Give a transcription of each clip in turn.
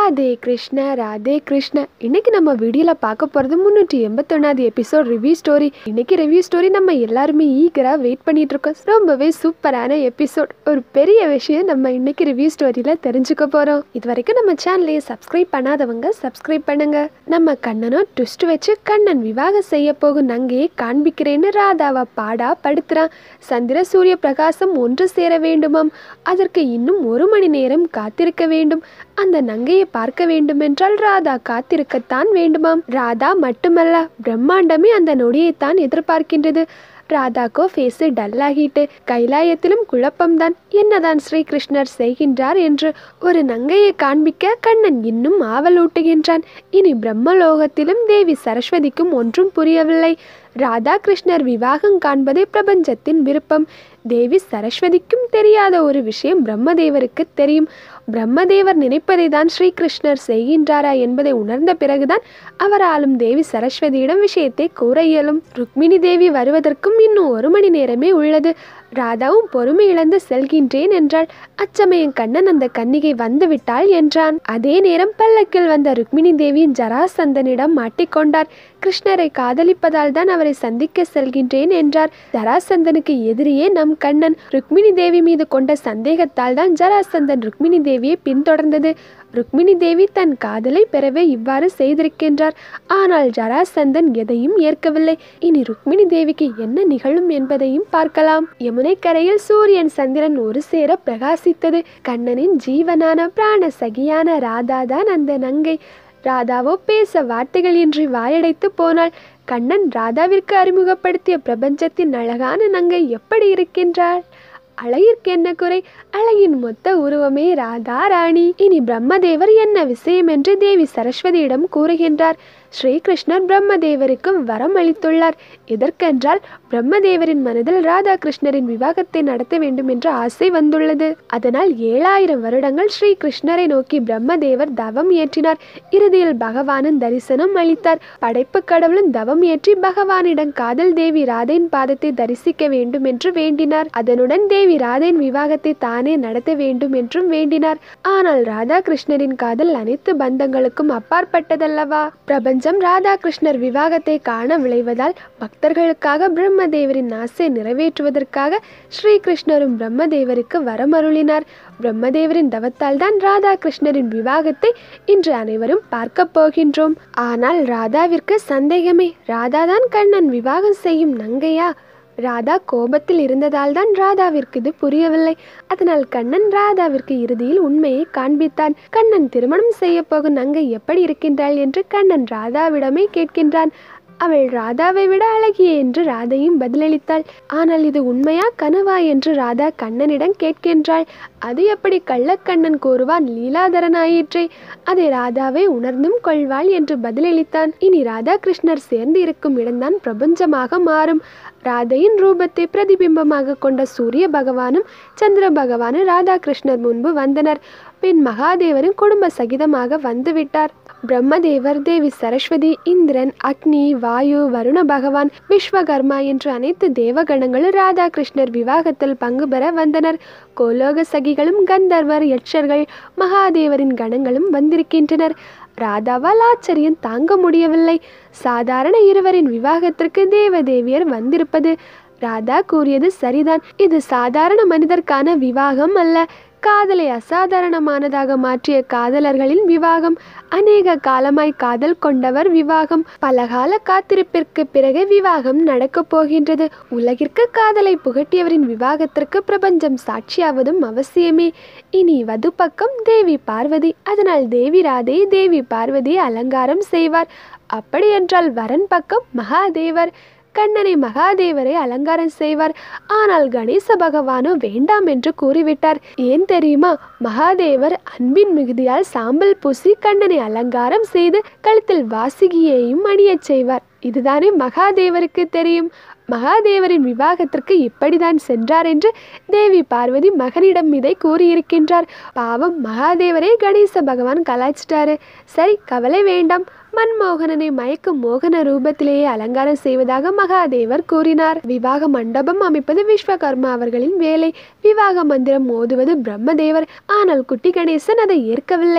ராதே கிருஷ்ண ராதே கிருஷ்ண இன்னைக்கு நம்ம வீடியோல பார்க்க போறது முன்னூற்றி எண்பத்தொன்னாவது எபிசோட் ரிவ்யூ ஸ்டோரி இன்னைக்கு ரிவ்யூ ஸ்டோரி நம்ம எல்லாருமே ஈகரா வெயிட் பண்ணிட்டு இருக்கோம் ரொம்பவே சூப்பரான எபிசோட் ஒரு பெரிய விஷயம் நம்ம இன்னைக்கு ரிவ்யூ ஸ்டோரியில தெரிஞ்சுக்க போறோம் இது வரைக்கும் நம்ம சேனலையை சப்ஸ்கிரைப் பண்ணாதவங்க சப்ஸ்கிரைப் பண்ணுங்க நம்ம கண்ணனும் ட்விஸ்ட் வச்சு கண்ணன் விவாகம் செய்ய போகும் நங்கையை காண்பிக்கிறேன்னு ராதாவை பாடா படுத்துறான் சந்திர சூரிய பிரகாசம் ஒன்று சேர வேண்டுமாம் அதற்கு இன்னும் ஒரு மணி நேரம் காத்திருக்க வேண்டும் அந்த நங்கையை பார்க்க வேண்டுமென்றால் ராதா காத்திருக்கத்தான் வேண்டுமாம் ராதா மட்டுமல்ல பிரம்மாண்டமே அந்த நொடியைத்தான் எதிர்பார்க்கின்றது ராதாக்கோ ஃபேஸு டல்லாகிட்டு கைலாயத்திலும் குழப்பம்தான் என்னதான் ஸ்ரீகிருஷ்ணர் செய்கின்றார் என்று ஒரு நங்கையை காண்பிக்க கண்ணன் இன்னும் ஆவலூட்டுகின்றான் இனி பிரம்மலோகத்திலும் தேவி சரஸ்வதிக்கும் ஒன்றும் புரியவில்லை ராதா கிருஷ்ணர் விவாகம் காண்பதே பிரபஞ்சத்தின் விருப்பம் தேவி சரஸ்வதிக்கும் தெரியாத ஒரு விஷயம் பிரம்மதேவருக்கு தெரியும் பிரம்மதேவர் நினைப்பதை தான் ஸ்ரீகிருஷ்ணர் செய்கின்றாரா என்பதை உணர்ந்த பிறகுதான் அவராலும் தேவி சரஸ்வதியிடம் விஷயத்தை கூற இயலும் ருக்மிணி தேவி வருவதற்கும் இன்னும் ஒரு மணி நேரமே உள்ளது ராதாவும் பொறுமை இழந்து செல்கின்றேன் என்றாள் அச்சமயம் கண்ணன் அந்த கன்னிகை வந்துவிட்டாள் என்றான் அதே நேரம் பல்லக்கில் வந்த ருக்மிணி தேவியின் ஜராசந்தனிடம் மாட்டிக்கொண்டார் கிருஷ்ணரை காதலிப்பதால் தான் அவரை சந்திக்க செல்கின்றேன் என்றார் ஜராசந்தனுக்கு எதிரியே நம் கண்ணன் ருக்மிணி தேவி மீது கொண்ட சந்தேகத்தால் தான் ஜராசந்தன் ருக்மிணி தேவியை பின்தொடர்ந்தது ருக்மிணி தேவி தன் காதலை பெறவே இவ்வாறு செய்திருக்கின்றார் ஆனால் ஜராசந்தன் எதையும் ஏற்கவில்லை இனி ருக்மிணி தேவிக்கு என்ன நிகழும் என்பதையும் பார்க்கலாம் யமுனை கரையில் சூரியன் சந்திரன் ஒரு சேர பிரகாசித்தது கண்ணனின் ஜீவனான பிராண சகியான ராதாதான் அந்த நங்கை ராதாவோ பேச வார்த்தைகள் இன்றி வாயடைத்து போனாள் கண்ணன் ராதாவிற்கு அறிமுகப்படுத்திய பிரபஞ்சத்தின் அழகான நங்கை எப்படி இருக்கின்றாள் அழகிற்கு என்ன குறை அழகின் மொத்த உருவமே ராதா ராணி இனி பிரம்மதேவர் என்ன விஷயம் என்று தேவி சரஸ்வதியிடம் கூறுகின்றார் ஸ்ரீகிருஷ்ணர் பிரம்மதேவருக்கு வரம் அளித்துள்ளார் எதற்கென்றால் பிரம்மதேவரின் மனதில் ராதாகிருஷ்ணரின் விவாகத்தை நடத்த வேண்டும் என்ற ஆசை வந்துள்ளது அதனால் ஏழாயிரம் வருடங்கள் ஸ்ரீகிருஷ்ணரை நோக்கி பிரம்மதேவர் தவம் ஏற்றினார் இறுதியில் பகவானின் தரிசனம் அளித்தார் படைப்பு கடவுளும் தவம் ஏற்றி பகவானிடம் காதல் தேவி ராதையின் பாதத்தை தரிசிக்க வேண்டும் என்று வேண்டினார் அதனுடன் தேவி ராதையின் விவாகத்தை தானே நடத்த வேண்டும் என்றும் வேண்டினார் ஆனால் ராதாகிருஷ்ணரின் காதல் அனைத்து பந்தங்களுக்கும் அப்பாற்பட்டதல்லவா பிரபஞ்சம் ராதாகிருஷ்ணர் விவாகத்தை காண விளைவதால் பக்தர்களுக்காக பிரம்மதேவரின் ஆசை நிறைவேற்றுவதற்காக ஸ்ரீகிருஷ்ணரும் பிரம்மதேவருக்கு வரமருளினார் பிரம்மதேவரின் தவத்தால் தான் ராதாகிருஷ்ணரின் விவாகத்தை இன்று அனைவரும் பார்க்க போகின்றோம் ஆனால் ராதாவிற்கு சந்தேகமே ராதாதான் கண்ணன் விவாகம் செய்யும் நங்கையா ராதா கோபத்தில் இருந்ததால் தான் ராதாவிற்கு இது புரியவில்லை அதனால் கண்ணன் ராதாவிற்கு இறுதியில் உண்மையை காண்பித்தான் கண்ணன் திருமணம் செய்ய போகும் நங்கை எப்படி இருக்கின்றாள் என்று கண்ணன் ராதாவிடமே கேட்கின்றான் அவள் ராதாவை விட அழகியே என்று ராதையும் பதிலளித்தாள் ஆனால் இது உண்மையா கனவா என்று ராதா கண்ணனிடம் கேட்கின்றாள் அது எப்படி கள்ளக்கண்ணன் கூறுவான் லீலாதரனாயிற்றே அதை ராதாவை உணர்ந்தும் கொள்வாள் என்று பதிலளித்தான் இனி ராதாகிருஷ்ணர் சேர்ந்து இருக்கும் இடம்தான் பிரபஞ்சமாக மாறும் ராதையின் ரூபத்தை பிரதிபிம்பமாக கொண்ட சூரிய பகவானும் சந்திர பகவானும் ராதாகிருஷ்ணர் முன்பு வந்தனர் பின் மகாதேவரும் குடும்ப சகிதமாக வந்துவிட்டார் பிரம்மதேவர் தேவி சரஸ்வதி இந்திரன் அக்னி வாயு வருண பகவான் விஸ்வகர்மா என்று அனைத்து தேவகணங்களும் ராதாகிருஷ்ணர் விவாகத்தில் பங்கு பெற வந்தனர் கோலோக சகிகளும் கந்தர்வர் யட்சர்கள் மகாதேவரின் கணங்களும் வந்திருக்கின்றனர் ராதாவால் ஆச்சரியம் தாங்க முடியவில்லை சாதாரண இருவரின் விவாகத்திற்கு தேவதேவியர் வந்திருப்பது ராதா கூறியது சரிதான் இது சாதாரண மனிதர்க்கான விவாகம் அல்ல காதலை அசாதாரணமானதாக மாற்றிய காதலர்களின் விவாகம் அநேக காலமாய் காதல் கொண்டவர் விவாகம் பலகால காத்திருப்பிற்கு பிறகு விவாகம் நடக்கப் போகின்றது உலகிற்கு காதலை புகட்டியவரின் விவாகத்திற்கு பிரபஞ்சம் சாட்சியாவதும் அவசியமே இனி வது பக்கம் தேவி பார்வதி அதனால் தேவி ராதை தேவி பார்வதி அலங்காரம் செய்வார் அப்படியென்றால் வரன் பக்கம் மகாதேவர் கண்ணனை மகாதேவரை அலங்காரம் செய்வார் ஆனால் கணேச பகவானோ வேண்டாம் என்று கூறிவிட்டார் ஏன் தெரியுமா மகாதேவர் அன்பின் மிகுதியால் சாம்பல் பூசி கண்ணனை அலங்காரம் செய்து கழுத்தில் வாசிகியையும் அணியச் செய்வார் இதுதானே மகாதேவருக்கு தெரியும் மகாதேவரின் விவாகத்திற்கு இப்படிதான் சென்றார் என்று தேவி பார்வதி மகனிடம் இதை கூறியிருக்கின்றார் பாவம் மகாதேவரை கணேச பகவான் கலாய்ச்சிட்டாரு சரி கவலை வேண்டாம் மன்மோகனனை மயக்கும் மோகன ரூபத்திலேயே அலங்காரம் செய்வதாக மகாதேவர் கூறினார் விவாக மண்டபம் அமைப்பது விஸ்வகர்மா அவர்களின் வேலை விவாக மந்திரம் ஓதுவது பிரம்மதேவர் ஆனால் குட்டி கணேசன் அதை ஏற்கவில்லை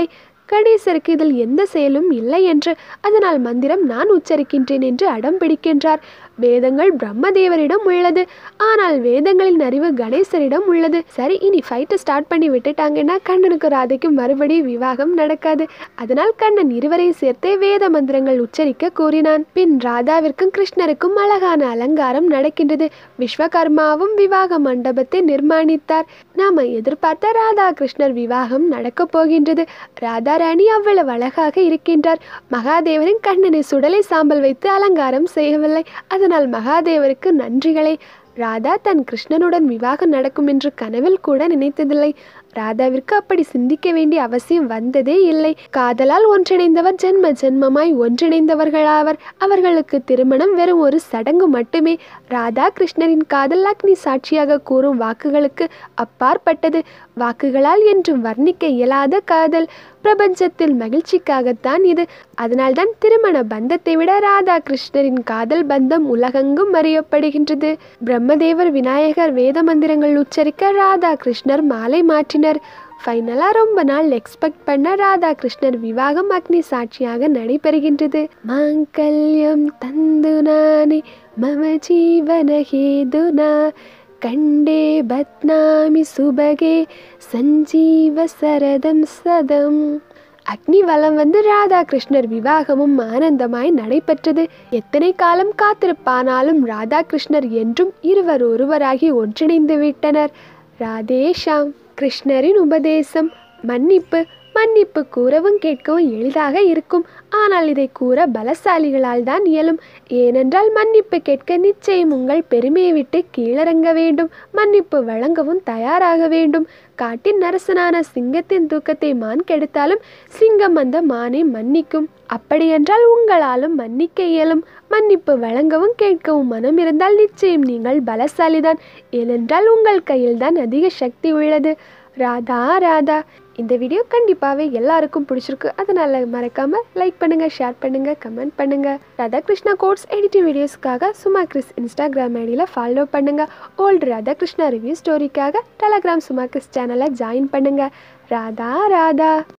கணேசருக்கு இதில் எந்த செயலும் இல்லை என்று அதனால் மந்திரம் நான் உச்சரிக்கின்றேன் என்று அடம் பிடிக்கின்றார் வேதங்கள் பிரம்மதேவரிடம் உள்ளது ஆனால் வேதங்களின் அறிவு கணேசரிடம் உள்ளது சரி இனி ஃபைட்டை ஸ்டார்ட் பண்ணி விட்டுட்டாங்கன்னா கண்ணனுக்கு ராதைக்கும் மறுபடியும் விவாகம் நடக்காது அதனால் கண்ணன் இருவரையும் சேர்த்தே வேத மந்திரங்கள் உச்சரிக்க கூறினான் பின் ராதாவிற்கும் கிருஷ்ணருக்கும் அழகான அலங்காரம் நடக்கின்றது விஸ்வகர்மாவும் விவாக மண்டபத்தை நிர்மாணித்தார் நாம எதிர்பார்த்த ராதா கிருஷ்ணர் விவாகம் நடக்கப் போகின்றது ராதா ராணி அவ்வளவு அழகாக இருக்கின்றார் மகாதேவரின் கண்ணனை சுடலை சாம்பல் வைத்து அலங்காரம் செய்யவில்லை அதனால் மகாதேவருக்கு நன்றிகளை ராதா தன் கிருஷ்ணனுடன் விவாகம் நடக்கும் என்று கனவில் கூட நினைத்ததில்லை ராதாவிற்கு அப்படி சிந்திக்க வேண்டிய அவசியம் வந்ததே இல்லை காதலால் ஒன்றிணைந்தவர் ஜென்ம ஜென்மமாய் ஒன்றிணைந்தவர்களாவர் அவர்களுக்கு திருமணம் வெறும் ஒரு சடங்கு மட்டுமே ராதா கிருஷ்ணரின் காதல் அக்னி சாட்சியாக கூறும் வாக்குகளுக்கு அப்பாற்பட்டது வாக்குகளால் என்றும் வர்ணிக்க இயலாத காதல் பிரபஞ்சத்தில் மகிழ்ச்சிக்காகத்தான் இது அதனால்தான் திருமண பந்தத்தை விட ராதா கிருஷ்ணரின் காதல் பந்தம் உலகெங்கும் அறியப்படுகின்றது பிரம்மதேவர் விநாயகர் வேத மந்திரங்கள் உச்சரிக்க ராதா கிருஷ்ணர் மாலை மாற்றினர் ஃபைனலாக ரொம்ப நாள் எக்ஸ்பெக்ட் பண்ண ராதா கிருஷ்ணர் விவாகம் அக்னி சாட்சியாக நடைபெறுகின்றது மாங்கல்யம் தந்து நானே மம ஜீவன ஹேதுனா கண்டே பத்னாமி சுபகே சஞ்சீவ சரதம் சதம் அக்னி வலம் வந்து ராதா கிருஷ்ணர் விவாகமும் ஆனந்தமாய் நடைபெற்றது எத்தனை காலம் காத்திருப்பானாலும் ராதா கிருஷ்ணர் என்றும் இருவர் ஒருவராகி ஒன்றிணைந்து விட்டனர் ராதேஷாம் கிருஷ்ணரின் உபதேசம் மன்னிப்பு மன்னிப்பு கூறவும் கேட்கவும் எளிதாக இருக்கும் ஆனால் இதை கூற பலசாலிகளால் தான் இயலும் ஏனென்றால் மன்னிப்பு கேட்க நிச்சயம் உங்கள் பெருமையை விட்டு கீழிறங்க வேண்டும் மன்னிப்பு வழங்கவும் தயாராக வேண்டும் காட்டின் நரசனான சிங்கத்தின் தூக்கத்தை மான் கெடுத்தாலும் சிங்கம் அந்த மானை மன்னிக்கும் அப்படியென்றால் உங்களாலும் மன்னிக்க இயலும் மன்னிப்பு வழங்கவும் கேட்கவும் மனம் இருந்தால் நிச்சயம் நீங்கள் பலசாலிதான் ஏனென்றால் உங்கள் கையில்தான் அதிக சக்தி உள்ளது ராதா ராதா இந்த வீடியோ கண்டிப்பாகவே எல்லாருக்கும் பிடிச்சிருக்கு அதனால் மறக்காமல் லைக் பண்ணுங்கள் ஷேர் பண்ணுங்கள் கமெண்ட் பண்ணுங்கள் ராதாகிருஷ்ணா கோட்ஸ் எடிட்டிங் வீடியோஸ்க்காக சுமா கிறிஸ் இன்ஸ்டாகிராம் ஐடியில் ஃபாலோ பண்ணுங்கள் ஓல்டு ராதாகிருஷ்ணா ரிவ்யூ ஸ்டோரிக்காக டெலகிராம் சுமா கிறிஸ் சேனலை ஜாயின் பண்ணுங்கள் ராதா ராதா